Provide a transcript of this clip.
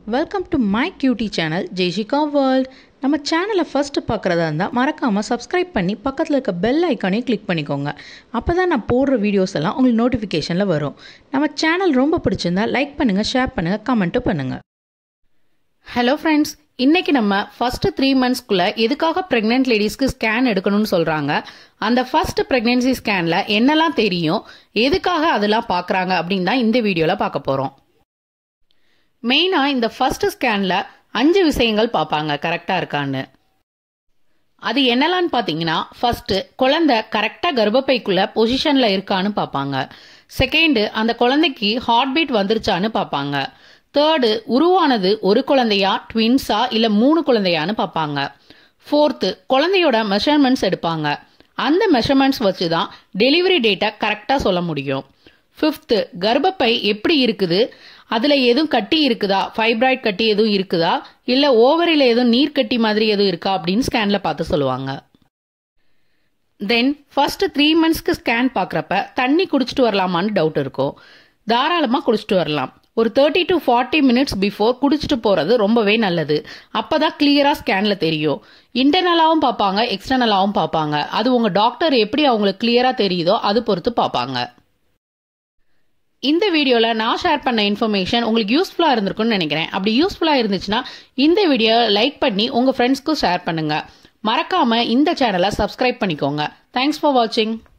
welcome to my cutie channel Jaishika world நம்ம சேனலை first பார்க்குறதா இருந்தால் மறக்காமல் சப்ஸ்கிரைப் பண்ணி பக்கத்தில் இருக்க பெல் ஐக்கானையும் கிளிக் பண்ணிக்கோங்க அப்போ தான் நான் போடுற வீடியோஸ் எல்லாம் உங்களுக்கு நோட்டிஃபிகேஷனில் வரும் நம்ம சேனல் ரொம்ப பிடிச்சிருந்தா லைக் பண்ணுங்கள் ஷேர் பண்ணுங்கள் கமெண்ட்டும் பண்ணுங்கள் ஹலோ ஃப்ரெண்ட்ஸ் இன்னைக்கு நம்ம ஃபர்ஸ்ட் த்ரீ மந்த்ஸ்க்குள்ள எதுக்காக பிரெக்னென்ட் லேடிஸ்க்கு ஸ்கேன் எடுக்கணும்னு சொல்றாங்க அந்த ஃபர்ஸ்ட் பிரெக்னன்சி ஸ்கேன்ல என்னெல்லாம் தெரியும் எதுக்காக அதெல்லாம் பார்க்கறாங்க அப்படின்னு தான் இந்த வீடியோல பார்க்க போறோம் மெயினா இந்த ஃபர்ஸ்ட் ஸ்கேன்ல அஞ்சு விஷயங்கள் பார்ப்பாங்க கரெக்டா இருக்கான்னு அது என்னலான்னு பார்த்தீங்கன்னா ஃபர்ஸ்ட் குழந்தை கரெக்டாக கர்ப்பப்பைக்குள்ள பொசிஷன்ல இருக்கான்னு பார்ப்பாங்க செகண்ட் அந்த குழந்தைக்கு ஹார்ட் பீட் வந்துருச்சான்னு பார்ப்பாங்க தேர்டு உருவானது ஒரு குழந்தையா ட்வின்ஸா இல்ல மூணு குழந்தையான்னு பார்ப்பாங்க ஃபோர்த்து குழந்தையோட மெஷர்மெண்ட்ஸ் எடுப்பாங்க அந்த மெஷர்மெண்ட்ஸ் வச்சு தான் டெலிவரி டேட்டை கரெக்டாக சொல்ல முடியும் ஃபிஃப்த்து கர்ப்பப்பை எப்படி இருக்குது அதுல எதுவும் கட்டி இருக்குதா ஃபைப்ராய்ட் கட்டி எதுவும் இருக்குதா இல்ல ஓவரில எதுவும் நீர் கட்டி மாதிரி எதுவும் இருக்கா அப்படின்னு ஸ்கேன்ல பார்த்து சொல்லுவாங்க தென் ஃபர்ஸ்ட் த்ரீ மந்த்ஸ்க்கு ஸ்கேன் பார்க்குறப்ப தண்ணி குடிச்சிட்டு வரலாமான்னு டவுட் இருக்கும் தாராளமாக குடிச்சிட்டு வரலாம் ஒரு thirty to forty minutes before குடிச்சிட்டு போகிறது ரொம்பவே நல்லது அப்போ தான் கிளியராக ஸ்கேனில் தெரியும் இன்டர்னலாகவும் பார்ப்பாங்க எக்ஸ்டர்னலாகவும் பார்ப்பாங்க அது உங்கள் டாக்டர் எப்படி அவங்களுக்கு கிளியராக தெரியுதோ அது பொறுத்து பார்ப்பாங்க இந்த வீடியோவில் நான் ஷேர் பண்ண இன்ஃபர்மேஷன் உங்களுக்கு யூஸ்ஃபுல்லாக இருந்திருக்கும்னு நினைக்கிறேன் அப்படி யூஸ்ஃபுல்லாக இருந்துச்சுன்னா இந்த வீடியோ லைக் பண்ணி உங்கள் ஃப்ரெண்ட்ஸ்க்கும் ஷேர் பண்ணுங்கள் மறக்காமல் இந்த சேனலை சப்ஸ்கிரைப் பண்ணிக்கோங்க தேங்க்ஸ் ஃபார் வாட்சிங்